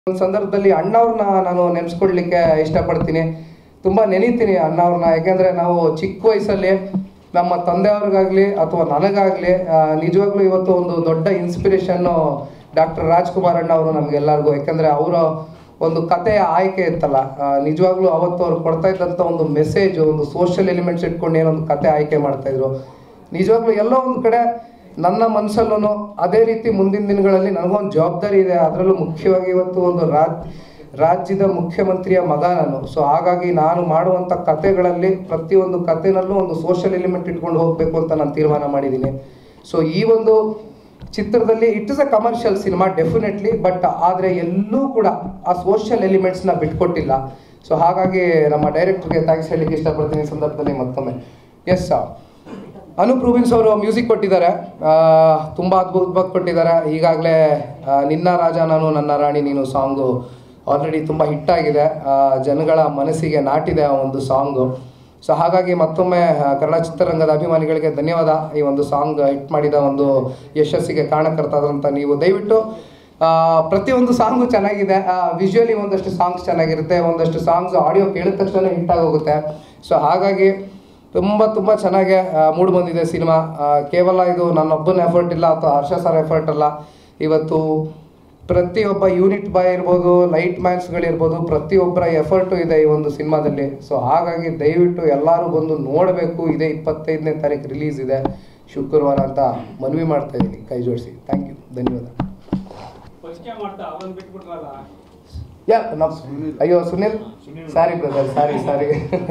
ಒಂದು ಸಂದರ್ಭದಲ್ಲಿ ಅಣ್ಣವ್ರನ್ನ ನಾನು ನೆನೆಸ್ಕೊಳ್ಲಿಕ್ಕೆ ಇಷ್ಟಪಡ್ತೀನಿ ತುಂಬ ನೆನೀತೀನಿ ಅಣ್ಣವ್ರನ್ನ ಯಾಕೆಂದರೆ ನಾವು ಚಿಕ್ಕ ವಯಸ್ಸಲ್ಲಿ ನಮ್ಮ ತಂದೆಯವ್ರಿಗಾಗಲಿ ಅಥವಾ ನನಗಾಗಲಿ ನಿಜವಾಗ್ಲೂ ಇವತ್ತು ಒಂದು ದೊಡ್ಡ ಇನ್ಸ್ಪಿರೇಷನ್ನು ಡಾಕ್ಟರ್ ರಾಜ್ಕುಮಾರ್ ಅಣ್ಣ ಅವರು ನಮಗೆಲ್ಲರಿಗೂ ಯಾಕೆಂದರೆ ಅವರ ಒಂದು ಕಥೆಯ ಆಯ್ಕೆ ಇತ್ತಲ್ಲ ಆ, ನಿಜವಾಗ್ಲೂ ಅವತ್ತು ಅವ್ರು ಕೊಡ್ತಾ ಇದ್ದಂಥ ಒಂದು ಮೆಸೇಜ್ ಒಂದು ಸೋಷಿಯಲ್ ಎಲಿಮೆಂಟ್ಸ್ ಇಟ್ಕೊಂಡು ಏನೊಂದು ಕತೆ ಆಯ್ಕೆ ಮಾಡ್ತಾಯಿದ್ರು ನಿಜವಾಗ್ಲೂ ಎಲ್ಲೋ ಒಂದು ಕಡೆ ನನ್ನ ಮನಸ್ಸಲ್ಲೂ ಅದೇ ರೀತಿ ಮುಂದಿನ ದಿನಗಳಲ್ಲಿ ನನಗೊಂದು ಜವಾಬ್ದಾರಿ ಇದೆ ಅದರಲ್ಲೂ ಮುಖ್ಯವಾಗಿ ಇವತ್ತು ಒಂದು ರಾಜ್ ರಾಜ್ಯದ ಮುಖ್ಯಮಂತ್ರಿಯ ಮಗ ನಾನು ಸೊ ಹಾಗಾಗಿ ನಾನು ಮಾಡುವಂಥ ಕತೆಗಳಲ್ಲಿ ಪ್ರತಿಯೊಂದು ಕತೆನಲ್ಲೂ ಒಂದು ಸೋಷಿಯಲ್ ಎಲಿಮೆಂಟ್ ಇಟ್ಕೊಂಡು ಹೋಗಬೇಕು ಅಂತ ನಾನು ತೀರ್ಮಾನ ಮಾಡಿದ್ದೀನಿ ಸೊ ಈ ಒಂದು ಚಿತ್ರದಲ್ಲಿ it is a commercial cinema definitely but ಆದರೆ ಎಲ್ಲೂ ಕೂಡ ಆ ಸೋಷಿಯಲ್ ಎಲಿಮೆಂಟ್ಸ್ನ ಬಿಟ್ಕೊಟ್ಟಿಲ್ಲ ಸೊ ಹಾಗಾಗಿ ನಮ್ಮ ಡೈರೆಕ್ಟರ್ಗೆ ಥ್ಯಾಂಕ್ಸ್ ಹೇಳಲಿಕ್ಕೆ ಇಷ್ಟಪಡ್ತೀನಿ ಈ ಸಂದರ್ಭದಲ್ಲಿ ಮತ್ತೊಮ್ಮೆ ಎಸ್ ಸರ್ ಅನೂಪ್ ರೂಬಿನ್ಸ್ ಅವರು ಮ್ಯೂಸಿಕ್ ಕೊಟ್ಟಿದ್ದಾರೆ ತುಂಬ ಅದ್ಭುತವಾಗಿ ಕೊಟ್ಟಿದ್ದಾರೆ ಈಗಾಗಲೇ ನಿನ್ನ ರಾಜ ನಾನು ನನ್ನ ರಾಣಿ ನೀನು ಸಾಂಗು ಆಲ್ರೆಡಿ ತುಂಬ ಹಿಟ್ಟಾಗಿದೆ ಜನಗಳ ಮನಸ್ಸಿಗೆ ನಾಟಿದೆ ಆ ಒಂದು ಸಾಂಗು ಸೊ ಹಾಗಾಗಿ ಮತ್ತೊಮ್ಮೆ ಆ, ಕನ್ನಡ ಚಿತ್ರರಂಗದ ಅಭಿಮಾನಿಗಳಿಗೆ ಧನ್ಯವಾದ ಈ ಒಂದು ಸಾಂಗ್ ಹಿಟ್ ಮಾಡಿದ ಒಂದು ಯಶಸ್ಸಿಗೆ ಕಾರಣಕರ್ತಾದಂಥ ನೀವು ದಯವಿಟ್ಟು ಆ, ಪ್ರತಿಯೊಂದು ಸಾಂಗು ಚೆನ್ನಾಗಿದೆ ವಿಜುವಲಿ ಒಂದಷ್ಟು ಸಾಂಗ್ಸ್ ಚೆನ್ನಾಗಿರುತ್ತೆ ಒಂದಷ್ಟು ಸಾಂಗ್ಸ್ ಆಡಿಯೋ ಕೇಳಿದ ತಕ್ಷಣ ಹಿಟ್ ಆಗೋಗುತ್ತೆ ಸೊ ಹಾಗಾಗಿ ತುಂಬ ತುಂಬ ಚೆನ್ನಾಗಿ ಮೂಡ್ ಬಂದಿದೆ ಸಿನಿಮಾ ಕೇವಲ ಇದು ನನ್ನೊಬ್ಬನ ಎಫರ್ಟ್ ಇಲ್ಲ ಅಥವಾ ಹರ್ಷ ಸರ್ ಎಫರ್ಟ್ ಅಲ್ಲ ಇವತ್ತು ಪ್ರತಿಯೊಬ್ಬ ಯೂನಿಟ್ ಬಾಯ್ ಇರ್ಬೋದು ಲೈಟ್ ಮ್ಯಾನ್ಸ್ಗಳಿರ್ಬೋದು ಪ್ರತಿಯೊಬ್ಬರ ಎಫರ್ಟು ಇದೆ ಈ ಒಂದು ಸಿನಿಮಾದಲ್ಲಿ ಸೊ ಹಾಗಾಗಿ ದಯವಿಟ್ಟು ಎಲ್ಲರೂ ಬಂದು ನೋಡಬೇಕು ಇದೇ ಇಪ್ಪತ್ತೈದನೇ ತಾರೀಕು ರಿಲೀಸ್ ಇದೆ ಶುಕ್ರವಾರ ಅಂತ ಮನವಿ ಮಾಡ್ತಾ ಇದ್ದೀನಿ ಕೈ ಜೋಡಿಸಿ ಥ್ಯಾಂಕ್ ಯು ಧನ್ಯವಾದ ಪರಿಚಯ ಮಾಡ್ತಾ ಅವನ್ ಬಿಟ್ಬಿಟ್ರಲ್ಲ ಯಾ ನಮ್ಮ ಅಯ್ಯೋ ಸುನಿಲ್ ಸಾರಿ ಬ್ರದರ್ ಸಾರಿ ಸಾರಿ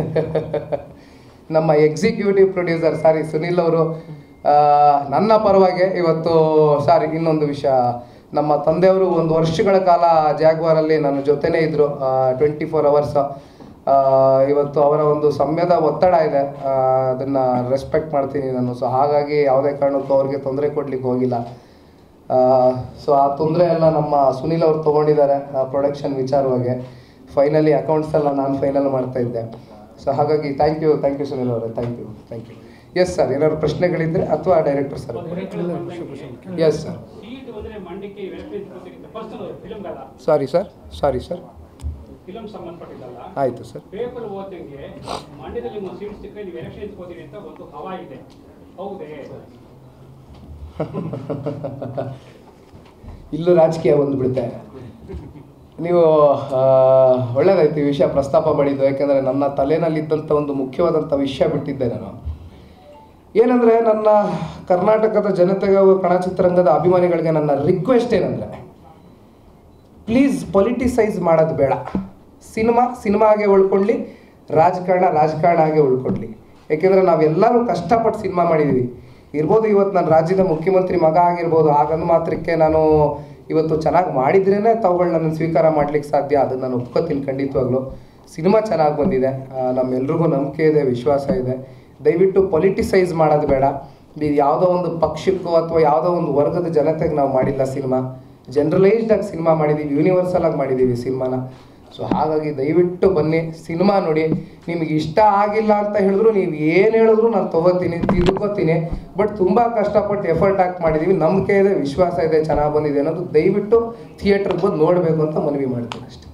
ನಮ್ಮ ಎಕ್ಸಿಕ್ಯೂಟಿವ್ ಪ್ರೊಡ್ಯೂಸರ್ ಸಾರಿ ಸುನಿಲ್ ಅವರು ಆ, ನನ್ನ ಪರವಾಗಿ ಇವತ್ತು ಸಾರಿ ಇನ್ನೊಂದು ವಿಷಯ ನಮ್ಮ ತಂದೆಯವರು ಒಂದು ವರ್ಷಗಳ ಕಾಲ ಜಾಗ್ವಾರಲ್ಲಿ ನನ್ನ ಜೊತೆನೇ ಇದ್ದರು ಟ್ವೆಂಟಿ ಫೋರ್ ಅವರ್ಸ್ ಇವತ್ತು ಅವರ ಒಂದು ಸಮಯದ ಒತ್ತಡ ಇದೆ ಆ, ಅದನ್ನ ರೆಸ್ಪೆಕ್ಟ್ ಮಾಡ್ತೀನಿ ನಾನು ಸೊ ಹಾಗಾಗಿ ಯಾವುದೇ ಕಾರಣಕ್ಕೂ ಅವ್ರಿಗೆ ತೊಂದರೆ ಕೊಡ್ಲಿಕ್ಕೆ ಹೋಗಿಲ್ಲ ಸೊ ಆ ತೊಂದರೆ ಎಲ್ಲ ನಮ್ಮ ಸುನಿಲ್ ಅವ್ರು ತೊಗೊಂಡಿದ್ದಾರೆ ಪ್ರೊಡಕ್ಷನ್ ವಿಚಾರವಾಗಿ ಫೈನಲಿ ಅಕೌಂಟ್ಸ್ ಎಲ್ಲ ನಾನು ಫೈನಲ್ ಮಾಡ್ತಾ ಇದ್ದೆ ಸೊ ಹಾಗಾಗಿ thank you thank you Sunil ಅವರೇ thank you thank you yes sir ಏನಾದ್ರು ಪ್ರಶ್ನೆಗಳಿದ್ರೆ ಅಥವಾ director sir yes sir seat ಬಂದ್ರೆ ಮಂಡಕ್ಕೆ ವೆಬ್ಸೈಟ್ ಗೊತ್ತಿರುತ್ತೆ ಪರ್ಸನಲ್ ಫಿಲ್ಮ್ ಅಲ್ಲ sorry sir sorry sir film ಸಂಬಂಧಪಟ್ಟಿದ್ದಲ್ಲ ಆಯಿತು ಸರ್ ಪೇಪರ್ ಓದಂಗೆ ಮಂಡ್ಯದಲ್ಲಿ ಒಂದು ಸೀಟ್ ಸಿಕ್ಕರೆ ನೀವು ಎಲೆಕ್ಷನ್ ಹೋದಿರಿ ಅಂತ ಒಂದು ಹವಾ ಇದೆ ಹೌದೇ ಇಲ್ಲೂ ರಾಜಕೀಯ ಬಂದ್ಬಿಡುತ್ತೆ ನೀವು ಆ, ಒಳ್ಳೆದಾಯ್ತು ಈ ವಿಷಯ ಪ್ರಸ್ತಾಪ ಮಾಡಿದ್ದು ಯಾಕೆಂದರೆ ನನ್ನ ತಲೆನಲ್ಲಿದ್ದಂಥ ಒಂದು ಮುಖ್ಯವಾದಂಥ ವಿಷಯ ಬಿಟ್ಟಿದ್ದೆ ನಾನು ಏನಂದರೆ ನನ್ನ ಕರ್ನಾಟಕದ ಜನತೆಗೆ ಹಾಗೂ ಕನ್ನಡ ಚಿತ್ರರಂಗದ ಅಭಿಮಾನಿಗಳಿಗೆ ನನ್ನ ರಿಕ್ವೆಸ್ಟ್ ಏನಂದರೆ ಪ್ಲೀಸ್ ಪೊಲಿಟಿಸೈಸ್ ಮಾಡೋದು ಬೇಡ ಸಿನಿಮಾ ಸಿನಿಮಾ ಹಾಗೆ ಉಳ್ಕೊಳ್ಳಿ ರಾಜಕಾರಣ ರಾಜಕಾರಣ ಹಾಗೆ ಉಳ್ಕೊಳ್ಳಿ ಯಾಕೆಂದರೆ ನಾವೆಲ್ಲರೂ ಕಷ್ಟಪಟ್ಟು ಸಿನಿಮಾ ಮಾಡಿದ್ದೀವಿ ಇರ್ಬೋದು ಇವತ್ತು ನಾನು ರಾಜ್ಯದ ಮುಖ್ಯಮಂತ್ರಿ ಮಗ ಆಗಿರ್ಬೋದು ಹಾಗಂದು ಮಾತ್ರಕ್ಕೆ ನಾನು ಇವತ್ತು ಚೆನ್ನಾಗಿ ಮಾಡಿದ್ರೇ ತಾವುಗಳು ನನ್ನನ್ನು ಸ್ವೀಕಾರ ಮಾಡ್ಲಿಕ್ಕೆ ಸಾಧ್ಯ ಅದನ್ನು ನಾನು ಒಪ್ಕೋತೀನಿ ಖಂಡಿತವಾಗ್ಲೂ ಸಿನಿಮಾ ಚೆನ್ನಾಗಿ ಬಂದಿದೆ ಆ, ನಮ್ಮೆಲ್ರಿಗೂ ನಂಬಿಕೆ ಇದೆ ವಿಶ್ವಾಸ ಇದೆ ದಯವಿಟ್ಟು ಪೊಲಿಟಿಸೈಸ್ ಮಾಡೋದು ಬೇಡ ಇದು ಯಾವುದೋ ಒಂದು ಪಕ್ಷಕ್ಕೋ ಅಥವಾ ಯಾವುದೋ ಒಂದು ವರ್ಗದ ಜನತೆಗೆ ನಾವು ಮಾಡಿಲ್ಲ ಸಿನಿಮಾ ಜನರಲೈಸ್ಡ್ ಆಗಿ ಸಿನಿಮಾ ಮಾಡಿದ್ದೀವಿ ಯೂನಿವರ್ಸಲ್ ಆಗಿ ಮಾಡಿದ್ದೀವಿ ಸಿನಿಮಾನ ಸೊ ಹಾಗಾಗಿ ದಯವಿಟ್ಟು ಬನ್ನಿ ಸಿನಿಮಾ ನೋಡಿ ನಿಮಗೆ ಇಷ್ಟ ಆಗಿಲ್ಲ ಅಂತ ಹೇಳಿದ್ರು ನೀವು ಏನು ಹೇಳಿದ್ರು ನಾನು ತೊಗೋತೀನಿ ತಿಳ್ಕೊತೀನಿ ಬಟ್ ತುಂಬ ಕಷ್ಟಪಟ್ಟು ಎಫರ್ಟ್ ಹಾಕಿ ಮಾಡಿದ್ದೀವಿ ನಂಬಿಕೆ ಇದೆ ವಿಶ್ವಾಸ ಇದೆ ಚೆನ್ನಾಗಿ ಬಂದಿದೆ ಅನ್ನೋದು ದಯವಿಟ್ಟು ಥಿಯೇಟ್ರಿಗೆ ಬಂದು ನೋಡಬೇಕು ಅಂತ ಮನವಿ ಮಾಡ್ತೀನಿ ಅಷ್ಟೇ